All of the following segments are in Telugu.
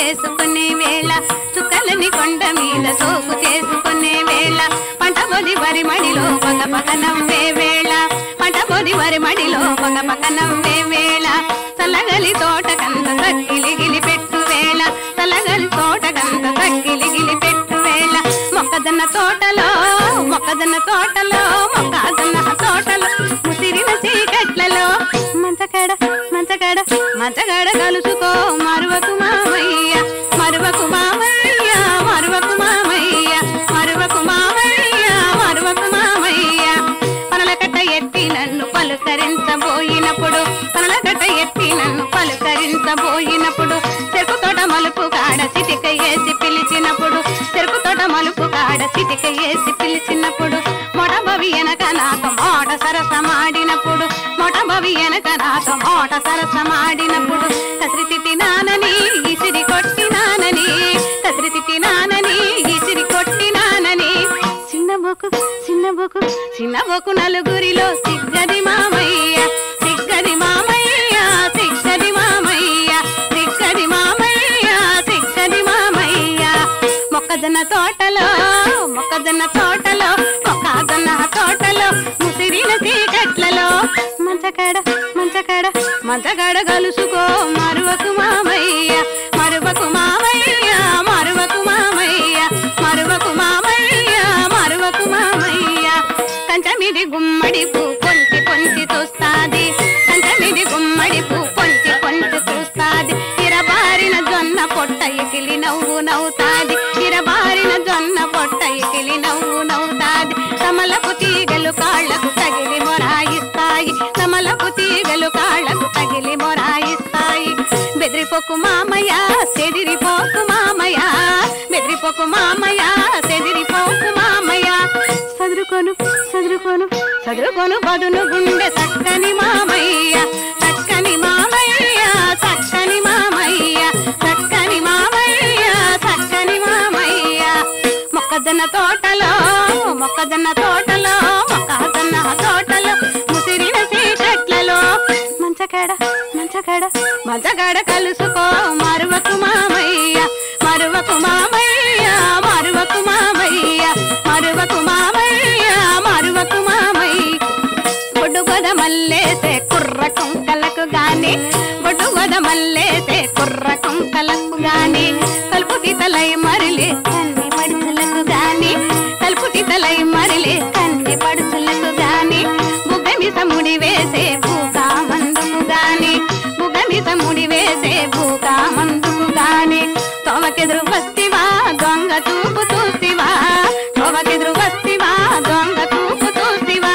చేసుకునే వేళ చుక్కలని కొండ మీద సోకు చేసుకునే వేళ పంట పొది వరి మడిలో పగ పగ నవ్వే వేళ పంట పొది వరి మడిలో పగ పగ నవ్వే వేళ చల్లగలి తోట కంత సక్కిలి గిలి పెట్టు వేళ చల్లగలి తోట కంత సక్కిలి గిలి పెట్టు వేళ మొక్కజొన్న తోటలో మొక్కజొన్న తోటలో మొక్కజొన్న తోటలో ముసిరిన చీకట్లలో మంచకాడ మంచకాడ మంచకాడ కలుసుకో మరువకు మామయ్య మరువకు మామయ్య మరువకు మామయ్య మరువకు మామయ్య మరువకు మామయ్య పనల కట్ట ఎత్తి నన్ను పలుకరించబోయినప్పుడు పనల కట్ట ఎత్తి నన్ను పలుకరించబోయినప్పుడు చెరుకు తోట మలుపు కాడ చిటిక వేసి పిలిచినప్పుడు చెరుకు తోట మలుపు కాడ చిటిక వేసి పిలిచినప్పుడు మొడబవి వెనక నాతో మోట సరసమాడినప్పుడు మొడబవి వెనక నాతో మోట సరసమాడినప్పుడు కసిరి తిట్టినానని ఇసిరి కొట్టినానని కసిరి తిట్టినానని ఇసిరి కొట్టినానని చిన్నబోకు చిన్నబోకు చిన్నబోకు నలుగురిలో సిగ్గది మామయ్య సిగ్గది మామయ్య సిగ్గది మామయ్య సిగ్గది మామయ్య సిగ్గది మామయ్య మొక్కజొన్న తోటలో మొక్కజొన్న తోటలో మొక్కజొన్న తోటలో ముసిరిన చీకట్లలో మంచకాడ మంచకాడ మంచకాడ కలుసుకో మరువకు మామయ్య మరువకు మామయ్య మరువకు మామయ్య మరువకు మామయ్య మరువకు మామయ్య కంచమిది గుమ్మడి పూ పొంచి పొంచి చూస్తాది కంచమిది గుమ్మడి పూ పొంచి పొంచి చూస్తాది ఇరబారిన జొన్న పొట్ట ఎకిలి నవ్వు నవ్వుతాది ఇరబారిన జొన్న పొట్ట ఎకిలి నవ్వు నవ్వుతాది కమలపు తీగలు కాళ్లకు తగిలి మొరాయిస్తాయి కమలపు తీగలు కాళ్లకు తగిలి మొరాయిస్తాయి బెదిరిపోకు మామయ్య సెదిరిపోకు మామయ్య బెదిరిపోకు మామయ్య సెదిరిపోకు మామయ్య చదురుకోను చదురుకోను చదురుకోను బదును గుండె చక్కని మామయ్య చక్కని మామయ్య చక్కని మామయ్య చక్కని మామయ్య చక్కని మామయ్య మొక్కజొన్న తోటలో మొక్కజొన్న తోటలో మొక్కజొన్న తోటలో ముసిరిన చీకట్లలో మంచకాడ మంచకాడ మంచకాడ కలుసుకో మరువకు మామయ్య మరువకు మామయ్య మరువకు మామయ్య మరువకు మామయ్య మరువకు మామయ్య బొడ్డు గొద మల్లేసే కుర్ర కుంకలకు గాని బొడ్డు గొద మల్లేసే కుర్ర కుంకలకు గాని కలుపు గీతలై మరిలే కన్ని పడుచులకు గాని కలుపు గీతలై మరిలే కన్ని పడుచులకు గాని బుగ్గమిస ముడి వేసే భూగా మందుకు గాని బుగ్గమిస ముడి వేసే భూగా మందుకు గాని తోమకెదురు వస్తివా దొంగ చూపు చూసివా తోమకెదురు వస్తివా దొంగ చూపు చూసివా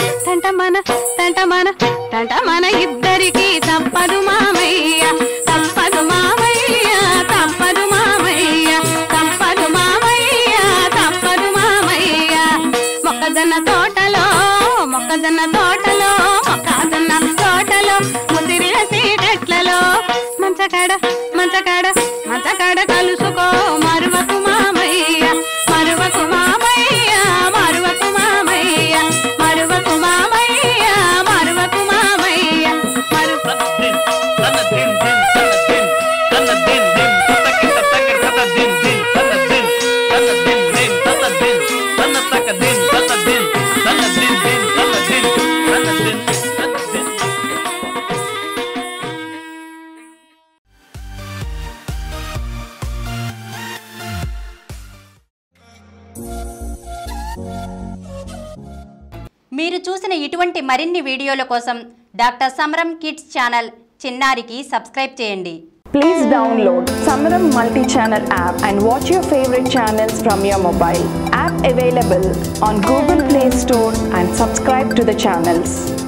తంటమన తంటమన తంటమన ఇద్దరికి తప్పదు మామయ్య తప్పదు మామయ్య తప్పదు మామయ్య తప్పదు మామయ్య తప్పదు మామయ్య మొక్కజొన్న తోటలో మొక్కజొన్న తోటలో మొక్కజొన్న తోటలో ముసిరిన సీకట్లలో మంచకాడ మంచకాడ మంచకాడ కలుసుకో మరువకు మామయ్య మరువకు మామయ్య మరువకు మామయ్య మరువకు మామయ్య మరువకు మామయ్య మరు తన దిన్ తన దిన్ దిన్ తన దిన్ దిన్ తత కిట తగ తత దిన్ దిన్ తన దిన్ తన దిన్ దిన్ తత దిన్ తన తక దిన్ తత దిన్ తన దిన్ దిన్ తన దిన్ తన దిన్ తన దిన్ మీరు చూసిన ఇటువంటి మరిన్ని వీడియోల కోసం డాక్టర్ సమరం కిడ్స్ ఛానల్ చిన్నారికి సబ్స్క్రైబ్ చేయండి Please download Samaram multi-channel app and watch your favorite channels from your mobile. App available on Google Play Store and subscribe to the channels.